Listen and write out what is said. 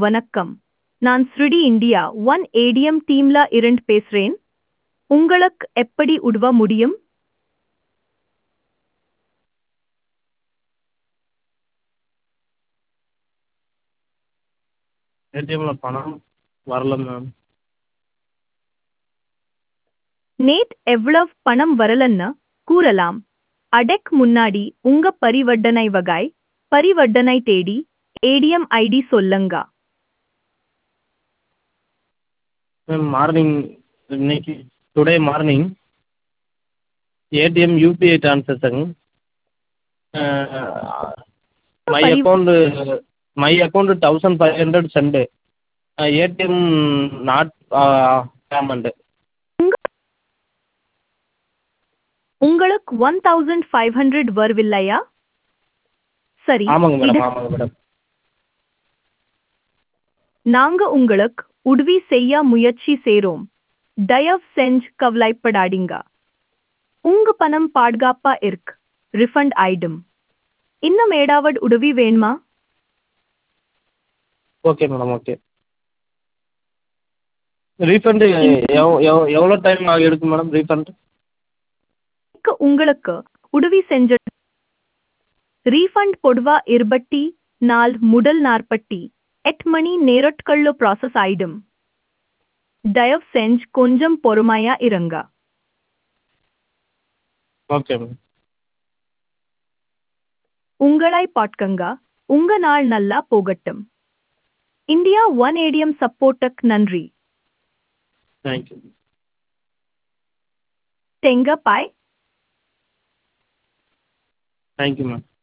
வணக்கம் நான் ஸ்ருடி இந்தியா ஒன் ஏடிஎம் டீம்ல இருந்து பேசுறேன் உங்களுக்கு எப்படி உதவ முடியும் ஏடிஎம்ல பணம் வரல மேம் நேட் எவ்வளவு பணம் வரலன்னு கூறலாம் அடெக் முன்னாடி உங்க பரிவர்த்தனை வகை பரிவர்த்தனை தேடி ஏடிஎம் ஐடி சொல்லுங்க மேம் மார்னிங் இன்னைக்கு today morning ATM UPI transaction my பரி- account my account thousand five hundred sent ATM not payment உங்களுக்கு ஒன் தௌசண்ட் ஃபைவ் ஹண்ட்ரட் வரவில்லையா சரி ஆமாங்க இது மேடம் ஆமாங்க மேடம் நாங்க உங்களுக்கு உதவி செய்ய முயற்சி செய்றோம் தயவு செஞ்சு கவலைப்படாதீங்க உங்க பணம் பாதுகாப்பா இருக்கு ரிஃபண்ட் ஆயிடும் இன்னும் ஏதாவது உதவி வேணுமா ஓகே மேடம் ஓகே ரீஃபண்டு எவ்வளோ டைம் ஆகி எடுக்கும் மேடம் ரீஃபண்ட் க்கு உங்களுக்கு உதவி செஞ்ச ரீஃபண்ட் பொதுவா இருபத்தி நாள் முதல் நாற்பத்தி எட்டு மணி நேரட்கள்ல ப்ராசஸ் ஆயிடும் தயவு செஞ்சு கொஞ்சம் பொறுமையா இருங்க ஓகே மேம் உங்களை பாட்கங்க உங்க நாள் நல்லா போகட்டும் இந்தியா ஒன் ஏடிஎம் சப்போர்ட்டுக்கு நன்றி தேங்க்யூ தெங்க பாய் தேங்க்யூ மேம்